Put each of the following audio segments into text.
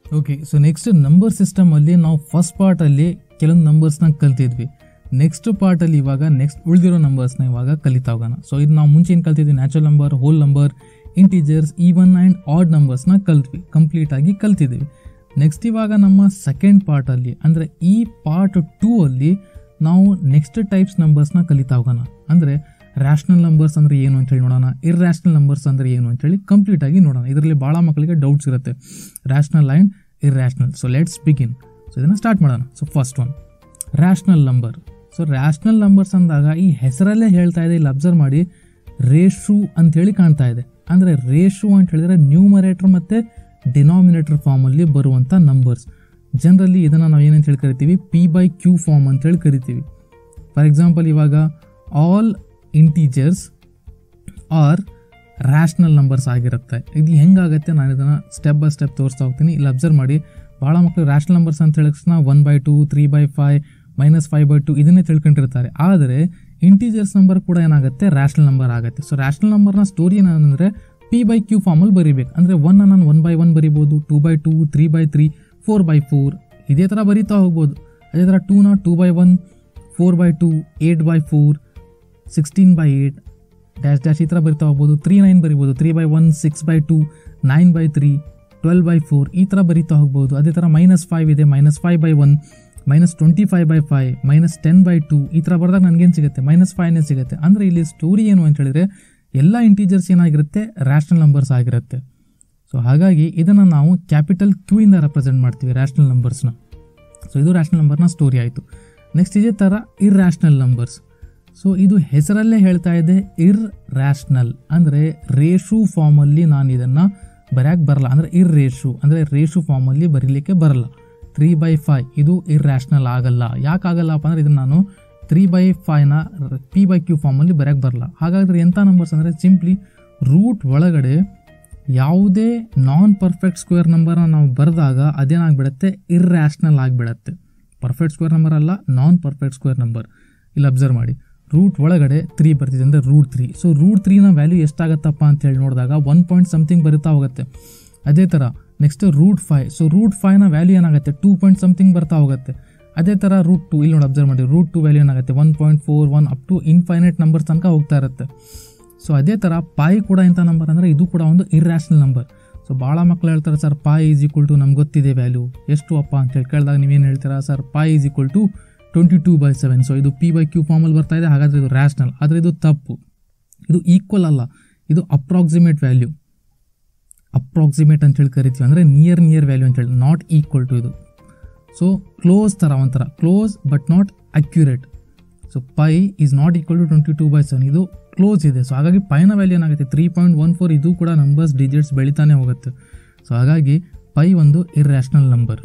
okay so next number ಸಿಸ್ಟಮಲ್ಲಿ ನಾವು first ಪಾರ್ಟಲ್ಲಿ ಕೆಲವೊಂದು ನಂಬರ್ಸ್ನ ಕಲ್ತಿದ್ವಿ ನೆಕ್ಸ್ಟ್ ಪಾರ್ಟಲ್ಲಿ ಇವಾಗ ನೆಕ್ಸ್ಟ್ ಉಳಿದಿರೋ ನಂಬರ್ಸ್ನ ಇವಾಗ ಕಲಿತಾ ಹೋಗೋಣ ಸೊ ಇದು ನಾವು ಮುಂಚೆ ಏನು ಕಲ್ತಿದ್ವಿ natural number whole number integers even and odd ನಂಬರ್ಸ್ನ ಕಲ್ತ್ವಿ ಕಂಪ್ಲೀಟಾಗಿ ಕಲ್ತಿದ್ದೀವಿ ನೆಕ್ಸ್ಟ್ ಇವಾಗ ನಮ್ಮ ಸೆಕೆಂಡ್ ಪಾರ್ಟಲ್ಲಿ ಅಂದರೆ ಈ ಪಾರ್ಟ್ ಟೂ ಅಲ್ಲಿ ನಾವು ನೆಕ್ಸ್ಟ್ ಟೈಪ್ಸ್ ನಂಬರ್ಸ್ನ ಕಲಿತಾ ಹೋಗೋಣ ಅಂದರೆ ರ್ಯಾಷನಲ್ ನಂಬರ್ಸ್ ಅಂದರೆ ಏನು ಅಂತೇಳಿ ನೋಡೋಣ ಇರ್ರ್ಯಾಷನಲ್ ನಂಬರ್ಸ್ ಅಂದರೆ ಏನು ಅಂತೇಳಿ ಕಂಪ್ಲೀಟಾಗಿ ನೋಡೋಣ ಇದರಲ್ಲಿ ಭಾಳ ಮಕ್ಕಳಿಗೆ ಡೌಟ್ಸ್ ಇರುತ್ತೆ rational and irrational so let's begin so ಇದನ್ನು ಸ್ಟಾರ್ಟ್ ಮಾಡೋಣ so first one rational number so rational numbers ಅಂದಾಗ ಈ ಹೆಸರಲ್ಲೇ ಹೇಳ್ತಾ ಇದೆ ಇಲ್ಲಿ ಅಬ್ಸರ್ವ್ ಮಾಡಿ ರೇಷು ಅಂತೇಳಿ ಕಾಣ್ತಾ ಇದೆ ಅಂದರೆ ರೇಷು ಅಂತ ಹೇಳಿದ್ರೆ ನ್ಯೂಮರೇಟರ್ ಮತ್ತು ಡಿನಾಮಿನೇಟರ್ ಫಾರ್ಮಲ್ಲಿ ಬರುವಂಥ ನಂಬರ್ಸ್ ಜನರಲಿ ಇದನ್ನು ನಾವು ಏನಂತ ಹೇಳಿ ಕರಿತೀವಿ ಪಿ ಬೈ ಕ್ಯೂ ಫಾರ್ಮ್ ಅಂತೇಳಿ ಕರಿತೀವಿ ಫಾರ್ ಎಕ್ಸಾಂಪಲ್ ಇವಾಗ all integers are rational numbers ಆಗಿರುತ್ತೆ ಇದು ಹೆಂಗಾಗುತ್ತೆ ನಾನು ಇದನ್ನು ಸ್ಟೆಪ್ ಬೈ ಸ್ಟೆಪ್ ತೋರಿಸ್ತಾ ಹೋಗ್ತೀನಿ ಇಲ್ಲಿ ಅಬ್ಸರ್ವ್ ಮಾಡಿ ಭಾಳ ಮಕ್ಕಳು ರ್ಯಾಷನಲ್ ನಂಬರ್ಸ್ ಅಂತ ಹೇಳಿದ one by two three by five minus five by two ಇದನ್ನೇ ತಿಳ್ಕೊಂಡಿರ್ತಾರೆ ಆದರೆ ಇಂಟೀಜರ್ಸ್ ನಂಬರ್ ಕೂಡ ಏನಾಗುತ್ತೆ ರ್ಯಾಷನಲ್ ನಂಬರ್ ಆಗುತ್ತೆ ಸೊ ರ್ಯಾಷನಲ್ ನಂಬರ್ನ ಸ್ಟೋರಿ ಏನಂದರೆ ಪಿ ಬೈ ಕ್ಯೂ ಫಾರ್ಮಲ್ಲಿ ಬರೀಬೇಕು ಅಂದರೆ ಒನ್ ನಾನು ಒನ್ ಬೈ ಒನ್ ಬರಿಬೋದು two by two three by three four by four ಇದೇ ಥರ ಬರೀತಾ ಹೋಗ್ಬೋದು ಅದೇ ಥರ ಟೂನ two by one four by two eight by four sixteen by eight dash dash ಈ ಥರ ಬರಿತಾ ಹೋಗ್ಬೋದು ತ್ರೀ ನೈನ್ ಬರಿಬೋದು three by one six by two nine by three twelve by four ಈ ಥರ ಬರಿತಾ ಹೋಗ್ಬೋದು ಅದೇ ಥರ ಮೈನಸ್ ಫೈವ್ ಇದೆ minus five by one minus twenty five by five minus ten by two ಈ ಥರ ಬರೆದಾಗ ನನಗೇನು ಸಿಗುತ್ತೆ ಮೈನಸ್ ಫೈವ್ನೇ ಸಿಗುತ್ತೆ ಅಂದರೆ ಇಲ್ಲಿ ಸ್ಟೋರಿ ಏನು ಅಂತ ಹೇಳಿದ್ರೆ ಎಲ್ಲ ಇಂಟೀಜರ್ಸ್ ಏನಾಗಿರುತ್ತೆ ರ್ಯಾಷನಲ್ ನಂಬರ್ಸ್ ಆಗಿರುತ್ತೆ ಸೊ ಹಾಗಾಗಿ ಇದನ್ನು ನಾವು ಕ್ಯಾಪಿಟಲ್ ಕ್ಯೂ ಇಂದ ರೆಪ್ರೆಸೆಂಟ್ ಮಾಡ್ತೀವಿ ರ್ಯಾಷನಲ್ ನಂಬರ್ಸ್ನ ಸೊ ಇದು ರ್ಯಾಷನಲ್ ನಂಬರ್ನ ಸ್ಟೋರಿ ಆಯಿತು ನೆಕ್ಸ್ಟ್ ಇದೇ ಥರ ಇರ್ರ್ಯಾಷನಲ್ ನಂಬರ್ಸ್ ಸೊ ಇದು ಹೆಸರಲ್ಲೇ ಹೇಳ್ತಾ ಇದೆ ಇರ್ ರ್ಯಾಷನಲ್ ಅಂದರೆ ರೇಷು ಫಾರ್ಮಲ್ಲಿ ನಾನು ಇದನ್ನು ಬರೆಯೋಕ್ಕೆ ಬರಲ್ಲ ಅಂದರೆ ಇರ್ ರೇಷು ಅಂದರೆ ರೇಷು ಫಾರ್ಮಲ್ಲಿ ಬರೀಲಿಕ್ಕೆ ಬರಲ್ಲ ತ್ರೀ ಬೈ ಫೈವ್ ಇದು ಇರ್ ರ್ಯಾಷನಲ್ ಆಗಲ್ಲ ಯಾಕೆ ಆಗಲ್ಲಪ್ಪ ಅಂದರೆ ಇದನ್ನು ನಾನು ತ್ರೀ ಬೈ ಫೈವ್ನ ಪಿ ಬೈ ಕ್ಯೂ ಫಾರ್ಮಲ್ಲಿ ಬರೆಯೋಕ್ಕೆ ಬರಲ್ಲ ಹಾಗಾದರೆ ಎಂಥ ನಂಬರ್ಸ್ ಅಂದರೆ ಸಿಂಪ್ಲಿ ರೂಟ್ ಒಳಗಡೆ ಯಾವುದೇ ನಾನ್ ಪರ್ಫೆಕ್ಟ್ ಸ್ಕ್ವೇರ್ ನಂಬರ್ನ ನಾವು ಬರೆದಾಗ ಅದೇನಾಗ್ಬಿಡುತ್ತೆ ಇರ್ರ್ಯಾಷನಲ್ ಆಗಿಬಿಡತ್ತೆ ಪರ್ಫೆಕ್ಟ್ ಸ್ಕ್ವೇರ್ ನಂಬರ್ ಅಲ್ಲ ನಾನ್ ಪರ್ಫೆಕ್ಟ್ ಸ್ಕ್ವೇರ್ ನಂಬರ್ ಇಲ್ಲಿ ಅಬ್ಸರ್ವ್ ಮಾಡಿ ರೂಟ್ ಒಳಗಡೆ ತ್ರೀ ಬರ್ತಿದೆ ಅಂದರೆ ರೂಟ್ ತ್ರೀ ಸೊ ರೂಟ್ ತ್ರೀನ ವ್ಯಾಲ್ಯೂ ಎಷ್ಟಾಗತ್ತಪ್ಪ ಅಂತ ಹೇಳಿ ನೋಡಿದಾಗ ಒನ್ ಪಾಯಿಂಟ್ ಸಮಥಿಂಗ್ ಬರುತ್ತಾ ಹೋಗುತ್ತೆ ಅದೇ ಥರ next root five so root ಫೈವ್ನ ವ್ಯಾಲ್ಯೂ ಏನಾಗುತ್ತೆ ಟೂ ಪಾಯಿಂಟ್ ಸಮಥಿಂಗ್ ಬರ್ತಾ ಹೋಗುತ್ತೆ ಅದೇ ಥರ ರೂಟ್ ಟು ಇಲ್ಲಿ ನೋಡಿ ಅಬ್ಸರ್ವ್ ಮಾಡಿ ರೂಟ್ ಟು ವ್ಯಾಲ್ಯೂ ಏನಾಗುತ್ತೆ one point four one up to infinite number ತನಕ ಹೋಗ್ತಾ ಇರುತ್ತೆ ಸೊ ಅದೇ ಥರ ಪಾಯ್ ಕೂಡ ಎಂಥ ನಂಬರ್ ಅಂದರೆ ಇದು ಕೂಡ ಒಂದು ಇರ್ರ್ಯಾಷನಲ್ ನಂಬರ್ ಸೊ ಭಾಳ ಮಕ್ಳು ಹೇಳ್ತಾರೆ sir pi is equal to ನಮ್ಗೆ ಗೊತ್ತಿದೆ ವ್ಯಾಲ್ಯೂ ಎಷ್ಟು ಅಪ್ಪ ಅಂತ ಹೇಳಿ ಕೇಳಿದಾಗ ನೀವೇನು ಹೇಳ್ತೀರಾ sir pi is equal to twenty two by seven so ಇದು ಪಿ ಬೈ ಕ್ಯೂ ಫಾರ್ಮಲ್ಲಿ ಬರ್ತಾ ಇದೆ ಹಾಗಾದರೆ ಇದು ರ್ಯಾಷನಲ್ ಆದರೆ ಇದು ತಪ್ಪು ಇದು ಈಕ್ವಲ್ ಅಲ್ಲ ಇದು ಅಪ್ರಾಕ್ಸಿಮೇಟ್ ವ್ಯಾಲ್ಯೂ ಅಪ್ರಾಕ್ಸಿಮೇಟ್ ಅಂತ ಹೇಳಿ ಕರಿತೀವಿ ಅಂದರೆ ನಿಯರ್ ನಿಯರ್ ವ್ಯಾಲ್ಯೂ ಅಂತ ಹೇಳಿ ನಾಟ್ ಈಕ್ವಲ್ ಟು ಇದು ಸೊ ಕ್ಲೋಸ್ ಥರ ಒಂಥರ close but not accurate so pi is not equal to twenty two by seven ಇದು ಕ್ಲೋಸ್ ಇದೆ ಸೊ ಹಾಗಾಗಿ ಪೈನ ವ್ಯಾಲ್ಯೂ ಏನಾಗುತ್ತೆ ತ್ರೀ ಪಾಯಿಂಟ್ ಒನ್ ಫೋರ್ ಇದು ಕೂಡ ನಂಬರ್ಸ್ ಡಿಜಿಟ್ಸ್ ಬೆಳಿತಾನೆ ಹೋಗುತ್ತೆ ಸೊ ಹಾಗಾಗಿ ಪೈ ಒಂದು ಇರ್ರ್ಯಾಷನಲ್ ನಂಬರ್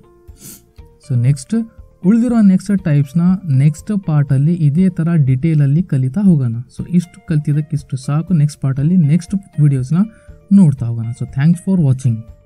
ಸೊ ನೆಕ್ಸ್ಟ್ ಉಳಿದಿರೋ ನೆಕ್ಸ್ಟ್ ಟೈಪ್ಸ್ನ ನೆಕ್ಸ್ಟ್ ಪಾರ್ಟಲ್ಲಿ ಇದೇ ಥರ ಡಿಟೇಲಲ್ಲಿ ಕಲಿತಾ ಹೋಗೋಣ ಸೊ ಇಷ್ಟು ಕಲ್ತಿದ್ದಕ್ಕೆ ಇಷ್ಟು ಸಾಕು ನೆಕ್ಸ್ಟ್ ಪಾರ್ಟಲ್ಲಿ ನೆಕ್ಸ್ಟ್ ವೀಡಿಯೋಸ್ನ ನೋಡ್ತಾ ಹೋಗೋಣ ಸೊ ಥ್ಯಾಂಕ್ಸ್ ಫಾರ್ ವಾಚಿಂಗ್